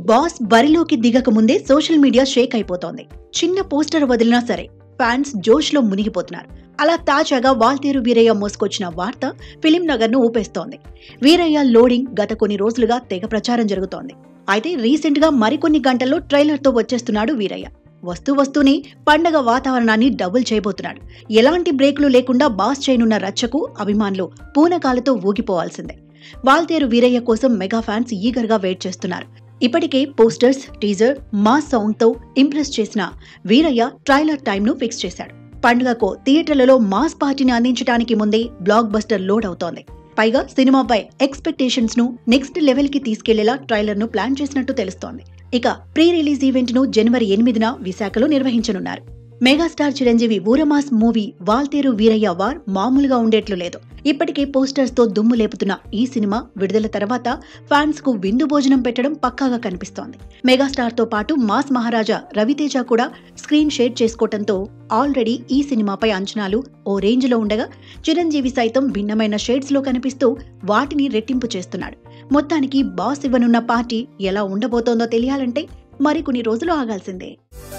boss బరిలోకి దిగక ముందే social media Sheikh అయిపోతోంది చిన్న పోస్టర్ వదిలినా సరే ఫ్యాన్స్ జోష్ లో మునిగిపోతున్నారు అలా తాజాగా వాల్తేరు వీరయ్య మోసుకొచ్చిన వార్త ఫిలిం నగర్ ను ఊపేస్తోంది వీరయ్య లోడింగ్ గత కొన్ని రోజులుగా తెగ ప్రచారం జరుగుతోంది అయితే రీసెంట్ గా మరికొన్ని గంటల్లో ట్రైలర్ తో వచ్చేస్తున్నాడు వీరయ్య వస్తూ వస్తూనే పండగ వాతావరణాన్ని డబుల్ చేయబోతున్నాడు ఎలాంటి బ్రేకులు లేకుండా బాస్ చేయనున్న రచ్చకు అభిమానులు పూనకాలతో ఊగిపోవాల్సిందే వాల్తేరు వీరయ్య కోసం మెగా ఫ్యాన్స్ ఈగర్ గా వెయిట్ చేస్తున్నారు ఇప్పటికే పోస్టర్స్ టీజర్ మాస్ సాంగ్ తో ఇంప్రెస్ చేసిన వీరయ్య ట్రైలర్ టైం ను ఫిక్స్ చేశాడు పండుగకు థియేటర్లలో మాస్ పార్టీని అందించడానికి ముందే బ్లాక్ బస్టర్ లోడ్ అవుతోంది పైగా సినిమాపై ఎక్స్పెక్టేషన్స్ ను నెక్స్ట్ లెవెల్ కి తీసుకెళ్లేలా ట్రైలర్ ను ప్లాన్ చేసినట్టు తెలుస్తోంది ఇక ప్రీ రిలీజ్ ఈవెంట్ ను జనవరి ఎనిమిదిన విశాఖలో నిర్వహించనున్నారు మెగాస్టార్ చిరంజీవి ఊరమాస్ మూవీ వాల్తేరు వీరయ్య వార్ మామూలుగా ఉండేట్లు లేదు ఇప్పటికే పోస్టర్స్ తో దుమ్ము లేపుతున్న ఈ సినిమా విడుదల తర్వాత ఫ్యాన్స్ కు విందు భోజనం పెట్టడం పక్కాగా కనిపిస్తోంది మెగాస్టార్ తో పాటు మాస్ మహారాజా రవితేజ కూడా స్క్రీన్ షేర్ చేసుకోవడంతో ఆల్రెడీ ఈ సినిమాపై అంచనాలు ఓ రేంజ్ లో ఉండగా చిరంజీవి సైతం భిన్నమైన షేడ్స్ లో కనిపిస్తూ వాటిని రెట్టింపు చేస్తున్నాడు మొత్తానికి బాస్ ఇవ్వనున్న పార్టీ ఎలా ఉండబోతోందో తెలియాలంటే మరికొన్ని రోజులు ఆగాల్సిందే